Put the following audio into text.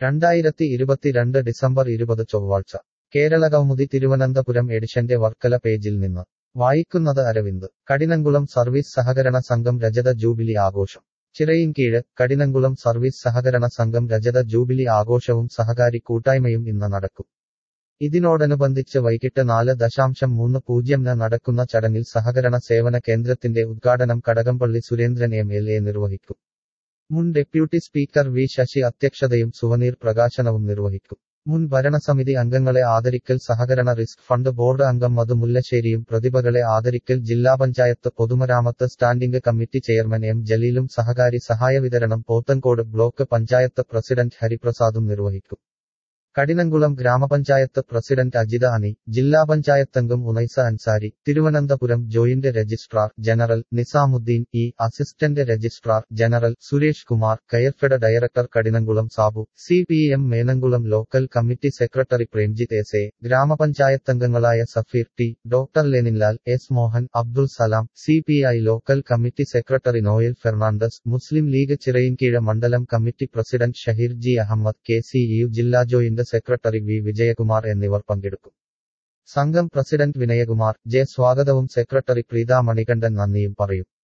രണ്ടായിരത്തി ഇരുപത്തിരണ്ട് ഡിസംബർ ഇരുപത് ചൊവ്വാഴ്ച കേരള കൗമുദി തിരുവനന്തപുരം എഡിഷന്റെ വർക്കല പേജിൽ നിന്ന് വായിക്കുന്നത് അരവിന്ദ് കടിനംകുളം സർവീസ് സഹകരണ സംഘം രജത ജൂബിലി ആഘോഷം ചിറയിൻകീഴ് കടിനംകുളം സർവീസ് സഹകരണ സംഘം രജത ജൂബിലി ആഘോഷവും സഹകാരി കൂട്ടായ്മയും ഇന്ന് നടക്കും ഇതിനോടനുബന്ധിച്ച് വൈകിട്ട് നാല് ദശാംശം മൂന്ന് പൂജ്യംന് നടക്കുന്ന ചടങ്ങിൽ സഹകരണ സേവന കേന്ദ്രത്തിന്റെ ഉദ്ഘാടനം Kadakampally Surendran M L A നിർവഹിക്കും മുൻ ഡെപ്യൂട്ടി സ്പീക്കർ വി ശശി അധ്യക്ഷതയും സുവനീർ പ്രകാശനവും നിർവഹിക്കും മുൻ ഭരണസമിതി അംഗങ്ങളെ ആദരിക്കൽ സഹകരണ റിസ്ക് ഫണ്ട് ബോർഡ് അംഗം മധു മുല്ലശ്ശേരിയും പ്രതിഭകളെ ആദരിക്കൽ ജില്ലാ പഞ്ചായത്ത് പൊതുമരാമത്ത് സ്റ്റാൻഡിംഗ് കമ്മിറ്റി ചെയർമാൻ എം ജലീലും സഹകാരി സഹായ വിതരണം പോത്തൻകോട് ബ്ലോക്ക് പഞ്ചായത്ത് പ്രസിഡന്റ് ഹരിപ്രസാദും നിർവഹിക്കും കടിനംകുളം ഗ്രാമപഞ്ചായത്ത് പ്രസിഡന്റ് അജിത അനി ജില്ലാ പഞ്ചായത്തംഗം Unaisa Ansari Thiruvananthapuram joint registrar general Nizamuddin E assistant registrar general Suresh Kumar Coirfed director Kadinamkulam Sabu C P M Menamkulam local committee secretary Premjith S A ഗ്രാമപഞ്ചായത്തംഗങ്ങളായ Safeer T doctor Leninlal S Mohan Abdul Salam C P I local committee secretary Noel Fernandes Muslim league Chirayinkeezhu മണ്ഡലം committee president Shaheer G Ahammed K C U ജില്ലാ joint secretary V Vijayakumar എന്നിവർ പങ്കെടുക്കും സംഘം president Vinayakumar J സ്വാഗതവും secretary Preetha Manikandan നന്ദിയും പറയും